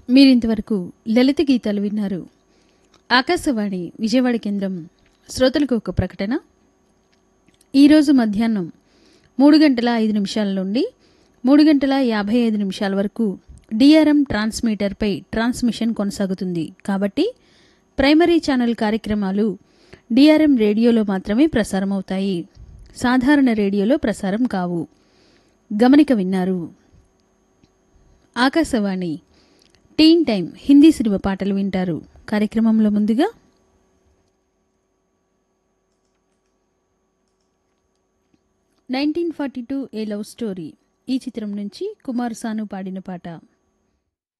మీరింతవరకు లలిత గీతాలు విన్నారు ఆకాశవాణి విజయవాడ కేంద్రం శ్రోతలకు ఒక ప్రకటన ఈరోజు మధ్యాహ్నం మూడు గంటల ఐదు నిమిషాల నుండి మూడు గంటల యాభై ఐదు నిమిషాల వరకు డిఆర్ఎం ట్రాన్స్మీటర్పై ట్రాన్స్మిషన్ కొనసాగుతుంది కాబట్టి ప్రైమరీ ఛానల్ కార్యక్రమాలు డిఆర్ఎం రేడియోలో మాత్రమే ప్రసారమవుతాయి సాధారణ రేడియోలో ప్రసారం కావు గమనిక విన్నారు ఆకాశవాణి టీన్ టైం హిందీ సినిమా పాటలు వింటారు కార్యక్రమంలో ముందుగా nineteen forty two A love story ఈ చిత్రం నుంచి కుమార్ సాను పాడిన పాట